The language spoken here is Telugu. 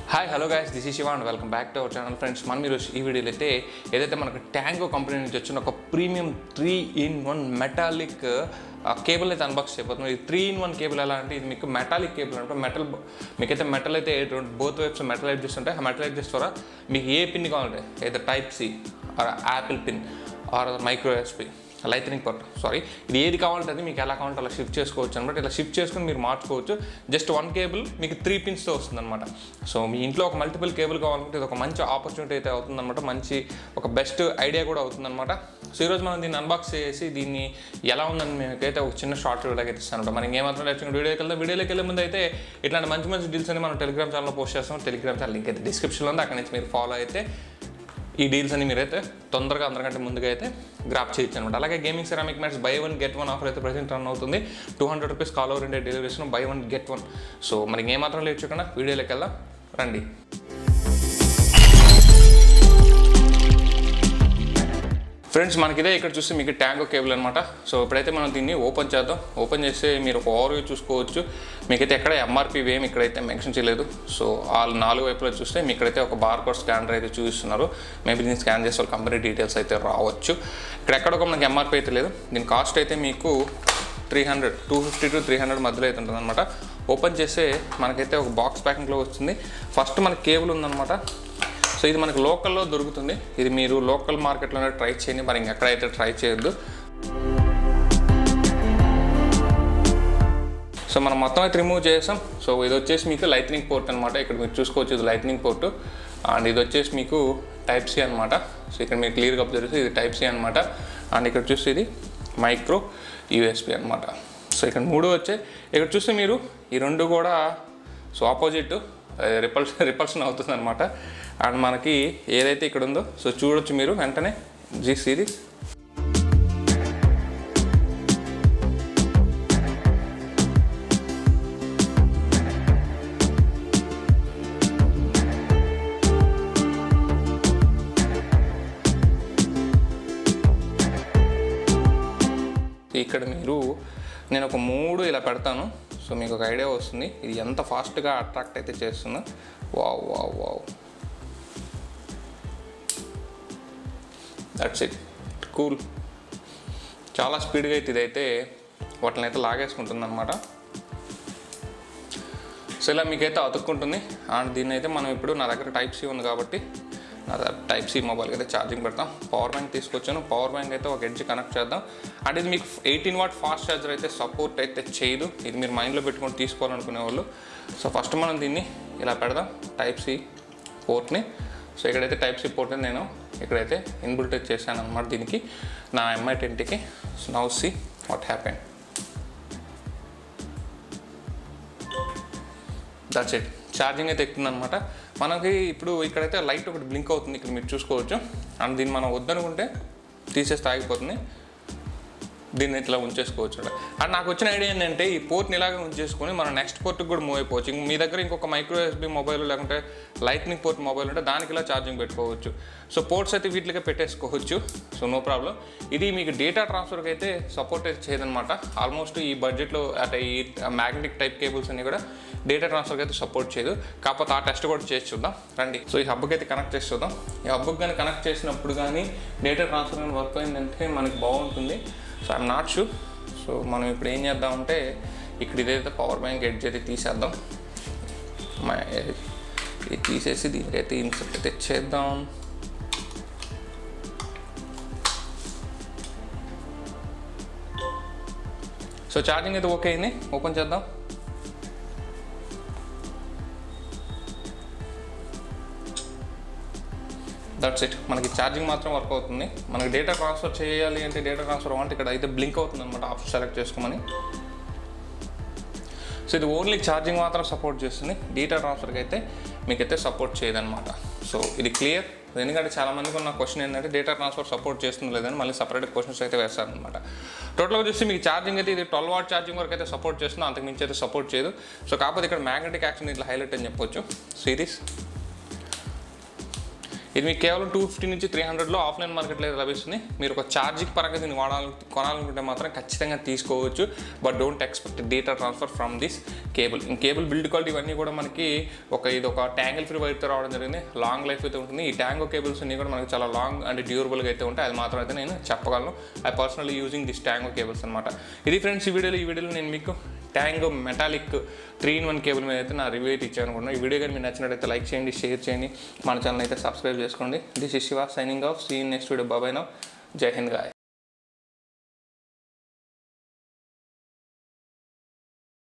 hi hello guys this is Shiva and welcome back to our channel friends మనం మీరు ఈ వీడియోలో అయితే ఏదైతే మనకు ట్యాంగో కంపెనీ నుంచి వచ్చిన ఒక premium three in one metallic cable అయితే అన్బాక్స్ చేయబోతున్నాం ఇది త్రీ ఇన్ వన్ కేబుల్ ఎలా అంటే ఇది మీకు మెటాలిక్ కేబుల్ అంటే మెటల్ మీకైతే మెటల్ అయితే రెండు బోత్ వైప్స్ మెటల్ ఎడ్జెస్ ఉంటాయి ఆ మెటల్ ఎడ్జెస్ ద్వారా మీకు ఏ పిన్ కావాలంటే ఏదో type C or Apple pin or micro USB lightning but sorry ఇది ఏది కావాలంటే అది మీకు ఎలా కావాలంటే అలా షిఫ్ట్ చేసుకోవచ్చు అనమాట ఇలా షిఫ్ట్ చేసుకుని మీరు మార్చుకోవచ్చు జస్ట్ వన్ కేబుల్ మీకు త్రీ పిన్స్తో వస్తుంది అనమాట సో మీ ఇంట్లో ఒక మల్టిపుల్ కేబుల్ కావాలంటే ఇది ఒక మంచి ఆపర్చునిటీ అయితే అవుతుందన్నమాట మంచి ఒక బెస్ట్ ఐడియా కూడా అవుతుందన్నమాట సో ఈరోజు మనం దీన్ని అన్బాక్స్ చేసి దీన్ని ఎలా ఉందని మీకైతే ఒక చిన్న షార్ట్ వీడియోకి అయితే ఇస్తాను మనం ఇంకేమాత్రం లేచిన వీడియోకి వెళ్దాం వీడియోకి వెళ్ళే ముందు అయితే ఇట్లాంటి మంచి మంచి డీల్స్ అని మనం టెలిగ్రామ్ ఛానల్లో పోస్ట్ చేస్తాం టెలిగ్రామ్ ఛానల్ లింక్ అయితే డిస్క్రిప్షన్లో ఉంది అక్కడ నుంచి మీరు ఫాలో అయితే ఈ డీల్స్ అని మీరైతే తొందరగా అందరికంటే ముందుగా అయితే గ్రాప్ చేయొచ్చు అనమాట అలాగే gaming ceramic mats buy one get one offer అయితే ప్రజెంట్ రన్ అవుతుంది two hundred rupees all over India deliveries buy one get one so మరి ఏమాత్రం లేట్ చేయకుండా వీడియోలోకి వెళ్దాం రండి ఫ్రెండ్స్ మనకిదే ఇక్కడ చూస్తే మీకు ట్యాంగో కేబుల్ అనమాట సో ఇప్పుడైతే మనం దీన్ని ఓపెన్ చేద్దాం ఓపెన్ చేస్తే మీరు ఒక ఓవర్వ్యూ చూసుకోవచ్చు మీకైతే ఎక్కడ ఎంఆర్పి ఏమి ఇక్కడైతే మెన్షన్ చేయలేదు సో ఆ నాలుగు వైపులో చూస్తే మీ ఇక్కడైతే ఒక బార్ కోడ్ స్కానర్ అయితే చూపిస్తున్నారు మేబీ దీన్ని స్కాన్ చేస్తే వాళ్ళ కంపెనీ డీటెయిల్స్ అయితే రావచ్చు ఇక్కడ ఎక్కడ ఒక మనకి ఎంఆర్పి అయితే లేదు దీని కాస్ట్ అయితే మీకు three hundred two fifty to three hundred మధ్యలో అయితే ఉంటుంది అనమాట ఓపెన్ చేస్తే మనకైతే ఒక బాక్స్ ప్యాకింగ్లో వస్తుంది ఫస్ట్ మనకి కేబుల్ ఉందన్నమాట సో ఇది మనకు లోకల్లో దొరుకుతుంది ఇది మీరు లోకల్ మార్కెట్లోనే ట్రై చేయండి మరి ఇంకెక్కడైతే ట్రై చేయొద్దు సో మనం మొత్తం అయితే రిమూవ్ చేసాం సో ఇది వచ్చేసి మీకు లైట్నింగ్ పోర్ట్ అనమాట ఇక్కడ మీరు చూసుకోవచ్చు ఇది లైట్నింగ్ పోర్ట్ అండ్ ఇది వచ్చేసి మీకు టైప్ సి అనమాట సో ఇక్కడ మీరు క్లియర్గా అబ్జర్వ్ చేస్తే ఇది టైప్ సి అనమాట అండ్ ఇక్కడ చూస్తే ఇది మైక్రో యూఎస్పి అనమాట సో ఇక్కడ మూడు వచ్చాయి ఇక్కడ చూస్తే మీరు ఈ రెండు కూడా సో ఆపోజిట్ రిపల్స్ రిపల్షన్ అవుతుంది అనమాట అండ్ మనకి ఏదైతే ఇక్కడ ఉందో సో చూడొచ్చు మీరు వెంటనే జీ సిరీస్ ఇక్కడ మీరు నేను ఒక మూడు ఇలా పెడతాను సో మీకు ఒక ఐడియా వస్తుంది ఇది ఎంత ఫాస్ట్గా అట్రాక్ట్ అయితే చేస్తుందో wow wow wow that's it cool చాలా స్పీడ్గా అయితే ఇదైతే వాటిని అయితే లాగేసుకుంటుంది అనమాట సో ఇలా మీకైతే అతుక్కుంటుంది అండ్ దీన్ని అయితే మనం ఇప్పుడు నా దగ్గర టైప్ సి ఉంది కాబట్టి నా టైప్ సి మొబైల్కి అయితే ఛార్జింగ్ పెడతాం పవర్ బ్యాంక్ తీసుకొచ్చాను పవర్ బ్యాంక్ అయితే ఒక ఎడ్జ్ కనెక్ట్ చేద్దాం అండ్ ఇది మీకు ఎయిటీన్ వాట్ ఫాస్ట్ ఛార్జర్ అయితే సపోర్ట్ అయితే చేయదు ఇది మీరు మైండ్లో పెట్టుకొని తీసుకోవాలనుకునే వాళ్ళు సో ఫస్ట్ మనం దీన్ని ఇలా పెడదాం టైప్ సి పోర్ట్ని సో ఇక్కడైతే టైప్ సి పోర్ట్ నేను ఇక్కడైతే ఇన్బుల్ట్ చేశాను అనమాట దీనికి నా ఎంఐ టెంట్కి now see what happen that's it charging అయితే ఎక్కుతుందనమాట మనకి ఇప్పుడు ఇక్కడైతే లైట్ ఒకటి బ్లింక్ అవుతుంది ఇక్కడ మీరు చూసుకోవచ్చు అండ్ దీన్ని మనం వద్దనుకుంటే తీసేస్తే ఆగిపోతుంది దీన్ని ఇట్లా ఉంచేసుకోవచ్చు అండ్ నాకు వచ్చిన ఐడియా ఏంటంటే ఈ పోర్ట్ని ఇలాగే ఉంచేసుకొని మనం నెక్స్ట్ పోర్ట్కి కూడా మూవ్ అయిపోవచ్చు ఇంక మీ దగ్గర ఇంకొక మైక్రో ఎస్బీ మొబైల్ లేకుంటే లైట్నింగ్ పోర్ట్ మొబైల్ ఉంటే దానికి ఇలా ఛార్జింగ్ పెట్టుకోవచ్చు సో పోర్ట్స్ అయితే వీటికే పెట్టేసుకోవచ్చు సో నో ప్రాబ్లం ఇది మీకు డేటా ట్రాన్స్ఫర్కి అయితే సపోర్ట్ అయితే చేయదనమాట ఆల్మోస్ట్ ఈ బడ్జెట్లో అంటే ఈ మ్యాగ్నెటిక్ టైప్ కేబుల్స్ అన్ని కూడా డేటా ట్రాన్స్ఫర్కి అయితే సపోర్ట్ చేయదు కాకపోతే ఆ టెస్ట్ కూడా చేసి చూద్దాం రండి సో ఈ హబ్కి అయితే కనెక్ట్ చేసి చూద్దాం ఈ హబ్కి కానీ కనెక్ట్ చేసినప్పుడు కానీ డేటా ట్రాన్స్ఫర్ కానీ వర్క్ అయిందంటే మనకి బాగుంటుంది so I'm not sure so మనం ఇప్పుడు ఏం చేద్దామంటే ఇక్కడ ఇదైతే పవర్ బ్యాంక్ ఎడ్జ్ అయితే తీసేద్దాం మా ఇది తీసేసి దీనికైతే ఇన్సర్ట్ అయితే చేద్దాం సో ఛార్జింగ్ అయితే ఓకే అయింది ఓపెన్ చేద్దాం దట్స్ ఇట్ మనకి ఛార్జింగ్ మాత్రం వర్క్ అవుతుంది మనకి డేటా ట్రాన్స్ఫర్ చేయాలి అంటే డేటా ట్రాన్స్ఫర్ అంటే ఇక్కడ అయితే బ్లింక్ అవుతుంది అనమాట ఆప్షన్ సెలెక్ట్ చేసుకోమని సో ఇది ఓన్లీ ఛార్జింగ్ మాత్రం సపోర్ట్ చేస్తుంది డేటా ట్రాన్స్ఫర్కి అయితే మీకైతే సపోర్ట్ చేయదన్నమాట సో ఇది క్లియర్ ఎందుకంటే చాలా మందికి ఉన్న క్వశ్చన్ ఏంటంటే డేటా ట్రాన్స్ఫర్ సపోర్ట్ చేస్తుంది లేదని మళ్ళీ సపరేట్ క్వశ్చన్స్ అయితే వేస్తారనమాట టోటల్గా చూస్తే మీకు ఛార్జింగ్ అయితే ఇది ట్వెల్వ్ వాట్ ఛార్జింగ్ వరకు అయితే సపోర్ట్ చేస్తుంది అంతకు మించి అయితే సపోర్ట్ చేయదు సో కాకపోతే ఇక్కడ మ్యాగ్నెటిక్ యాక్షన్ ఇట్లా హైలైట్ అని చెప్పొచ్చు సిరీస్ ఇది మీకు కేవలం టూ ఫిఫ్టీ నుంచి త్రీ హండ్రెడ్లో ఆఫ్లైన్ మార్కెట్లో అయితే లభిస్తుంది మీరు ఒక ఛార్జింగ్ పరంగా దీన్ని వాడాలి కొనాలనుకుంటే మాత్రం ఖచ్చితంగా తీసుకోవచ్చు but don't expect data transfer from this cable ఈ కేబుల్ బిల్డ్ క్వాలిటీ ఇవన్నీ కూడా మనకి ఒక ఇది ఒక ట్యాంగిల్ ఫ్రీ వైర్తో రావడం జరిగింది లాంగ్ లైఫ్ అయితే ఉంటుంది ఈ ట్యాంగో కేబుల్స్ అన్ని కూడా మనకి చాలా లాంగ్ అండ్ డ్యూరబుల్గా అయితే ఉంటాయి అది మాత్రం అయితే నేను చెప్పగలను I personally using this Tango cables అనమాట ఇది ఫ్రెండ్స్ ఈ వీడియోలో ఈ వీడియోలో నేను మీకు Tango metallic three in one cable మీద అయితే నా రివ్యూ అయితే ఇచ్చాను అనుకున్నాను ఈ వీడియో కానీ మీకు నచ్చినట్టయితే లైక్ చేయండి షేర్ చేయండి మన ఛానల్ అయితే సబ్స్క్రైబ్ చేసుకోండి this is Shiva signing off see next video bye bye now జై హింద్ గాయ్